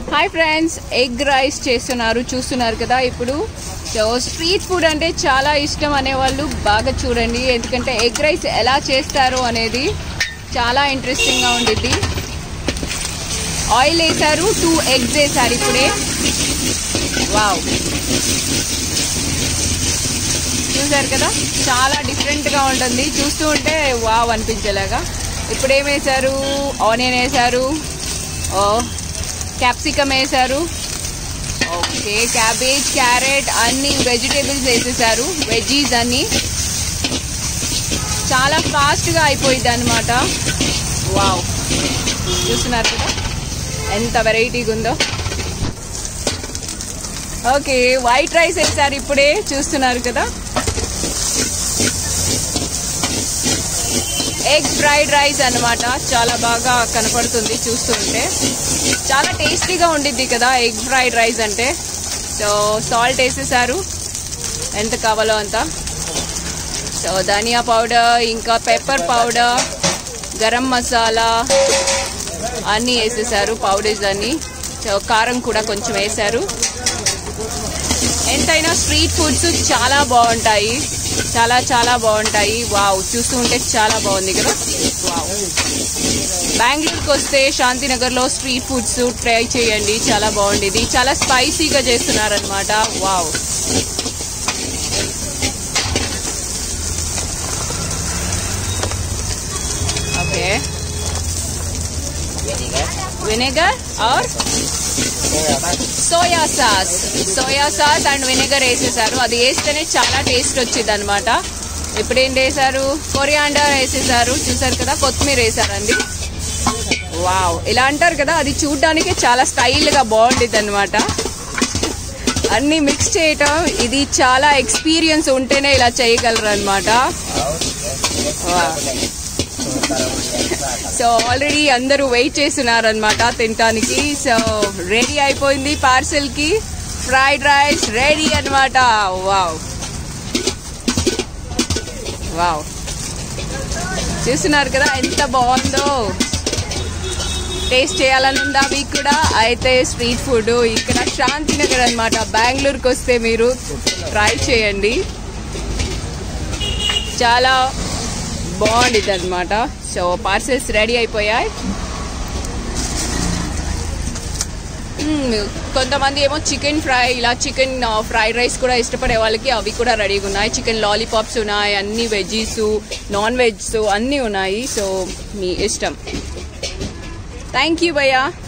hi friends egg rice చేస్తున్నారు చూస్తున్నారు కదా ఇప్పుడు సో స్ట్రీట్ ఫుడ్ అంటే చాలా ఇష్టం అనేవాళ్ళు బాగా చూడండి ఎందుకంటే ఎగ్ రైస్ ఎలా చేస్తారు అనేది చాలా ఇంట్రెస్టింగ్గా ఉండిద్ది ఆయిల్ వేసారు టూ ఎగ్స్ వేసారు ఇప్పుడే వావ్ చూసారు కదా చాలా డిఫరెంట్గా ఉంటుంది చూస్తూ ఉంటే వావ్ అనిపించేలాగా ఇప్పుడు ఏం వేశారు ఆనియన్ వేశారు ఓ క్యాప్సికమ్ వేశారు ఓకే క్యాబేజ్ క్యారెట్ అన్ని వెజిటేబుల్స్ వేసేసారు వెజీస్ అన్ని చాలా ఫాస్ట్గా అయిపోయింది అనమాట వావ్ చూస్తున్నారు కదా ఎంత వెరైటీగా ఉందో ఓకే వైట్ రైస్ వేసారు ఇప్పుడే చూస్తున్నారు కదా ఎగ్ ఫ్రైడ్ రైస్ అన్నమాట చాలా బాగా కనపడుతుంది చూస్తుంటే చాలా టేస్టీగా ఉండిద్ది కదా ఎగ్ ఫ్రైడ్ రైస్ అంటే సో సాల్ట్ వేసేసారు ఎంత కావాలో అంత సో ధనియా పౌడర్ ఇంకా పెప్పర్ పౌడర్ గరం మసాలా అన్నీ వేసేసారు పౌడర్స్ అన్నీ సో కారం కూడా కొంచెం వేశారు ఎంతైనా స్ట్రీట్ ఫుడ్స్ చాలా బాగుంటాయి చాలా చాలా బాగుంటాయి వావ్ చూస్తూ ఉంటే చాలా బాగుంది కదా వావ్ బెంగళూరుకి వస్తే శాంతినగర్లో స్ట్రీట్ ఫుడ్స్ ట్రై చేయండి చాలా బాగుండేది చాలా స్పైసీగా చేస్తున్నారనమాట వావ్ ఓకే విnegar और soya sauce soya sauce and vinegar వేసేసారు అది వేస్తేనే చాలా టేస్ట్ వచ్చింది అనమాట ఇప్పుడు ఏం వేసారు కొరియాండర్ వేసేసారు చూసారు కదా కొత్తిమీర వేసారండి వావ్ ఇలా అంటారు కదా అది చూడడానికి చాలా స్టైల్గా బాగుండిద్ది అనమాట అన్ని మిక్స్ చేయటం ఇది చాలా ఎక్స్పీరియన్స్ ఉంటేనే ఇలా చేయగలరు అనమాట సో ఆల్రెడీ అందరూ వెయిట్ చేస్తున్నారు అనమాట తినటానికి సో రెడీ అయిపోయింది పార్సెల్ కి ఫ్రైడ్ రైస్ రెడీ అనమాట వావ్ వావ్ చూస్తున్నారు కదా ఎంత బాగుందో టేస్ట్ చేయాలని ఉందా మీకు కూడా అయితే స్ట్రీట్ ఫుడ్ ఇక్కడ శాంతినగర్ అనమాట బెంగళూరుకి వస్తే మీరు ట్రై చేయండి చాలా బాగుండిద్ది అనమాట సో పార్సెల్స్ రెడీ అయిపోయాయి మ్మ్, కొంతమంది ఏమో చికెన్ ఫ్రై ఇలా చికెన్ ఫ్రైడ్ రైస్ కూడా ఇష్టపడే వాళ్ళకి అవి కూడా రెడీగా ఉన్నాయి చికెన్ లాలీపాప్స్ ఉన్నాయి అన్ని వెజ్జీస్ నాన్ వెజ్ అన్నీ ఉన్నాయి సో మీ ఇష్టం థ్యాంక్ యూ భయ్యా